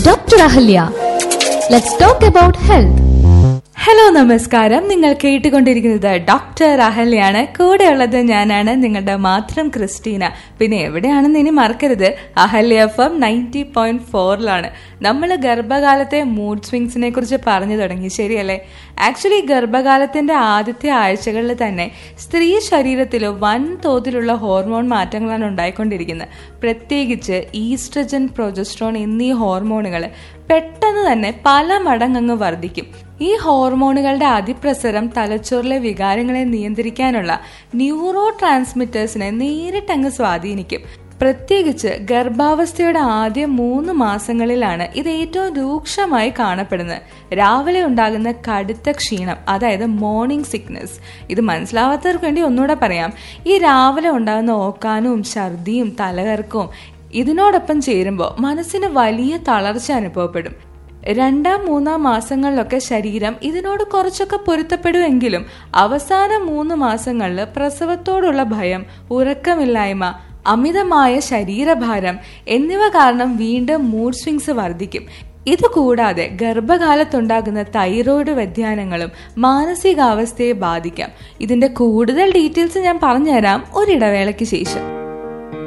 Dr. Ahalya. Let's talk about health. Hello നമസ്കാരം നിങ്ങൾ കേട്ടുകൊണ്ടിരിക്കുന്നത് ഡോക്ടർ അഹല്യാണ് കൂടെയുള്ളത് ഞാനാണ് നിങ്ങളുടെ മാത്രം ക്രിസ്റ്റീന പിന്നെ എവിടെയാണെന്ന് ഇനി മറക്കരുത് Ahalya F M ninety point ഫോറിലാണ് നമ്മൾ ഗർഭകാലത്തെ മൂഡ് സ്വിങ്സിനെ കുറിച്ച് പറഞ്ഞു തുടങ്ങി ശരിയല്ലേ ആക്ച്വലി ഗർഭകാലത്തിന്റെ ആദ്യത്തെ ആഴ്ചകളിൽ തന്നെ സ്ത്രീ ശരീരത്തിൽ വൻ തോതിലുള്ള ഹോർമോൺ മാറ്റങ്ങളാണ് ഉണ്ടായിക്കൊണ്ടിരിക്കുന്നത് പ്രത്യേകിച്ച് ഈസ്ട്രജൻ പ്രൊജസ്ട്രോൺ എന്നീ ഹോർമോണുകൾ പെട്ടെന്ന് തന്നെ പല മടങ്ങ് വർദ്ധിക്കും ഈ ഹോർമോണുകളുടെ അതിപ്രസരം തലച്ചോറിലെ വികാരങ്ങളെ നിയന്ത്രിക്കാനുള്ള ന്യൂറോ ട്രാൻസ്മിറ്റേഴ്സിനെ നേരിട്ടങ്ങ് സ്വാധീനിക്കും പ്രത്യേകിച്ച് ഗർഭാവസ്ഥയുടെ ആദ്യ മൂന്ന് മാസങ്ങളിലാണ് ഇത് ഏറ്റവും രൂക്ഷമായി കാണപ്പെടുന്നത് രാവിലെ ഉണ്ടാകുന്ന കടുത്ത ക്ഷീണം അതായത് മോർണിംഗ് സിക്നസ് ഇത് മനസ്സിലാവാത്തവർക്ക് വേണ്ടി ഒന്നുകൂടെ പറയാം ഈ രാവിലെ ഉണ്ടാകുന്ന ഓക്കാനവും ഛർദിയും തലകറക്കവും ഇതിനോടൊപ്പം ചേരുമ്പോൾ മനസ്സിന് വലിയ തളർച്ച അനുഭവപ്പെടും രണ്ടാം മൂന്നാം മാസങ്ങളിലൊക്കെ ശരീരം ഇതിനോട് കുറച്ചൊക്കെ പൊരുത്തപ്പെടുമെങ്കിലും അവസാന മൂന്ന് മാസങ്ങളിൽ പ്രസവത്തോടുള്ള ഭയം ഉറക്കമില്ലായ്മ അമിതമായ ശരീരഭാരം എന്നിവ കാരണം വീണ്ടും മൂഡ് സ്വിങ്സ് വർദ്ധിക്കും ഇത് കൂടാതെ ഗർഭകാലത്തുണ്ടാകുന്ന തൈറോയ്ഡ് വ്യതിയാനങ്ങളും മാനസികാവസ്ഥയെ ബാധിക്കാം ഇതിന്റെ കൂടുതൽ ഡീറ്റെയിൽസ് ഞാൻ പറഞ്ഞുതരാം ഒരിടവേളയ്ക്ക് ശേഷം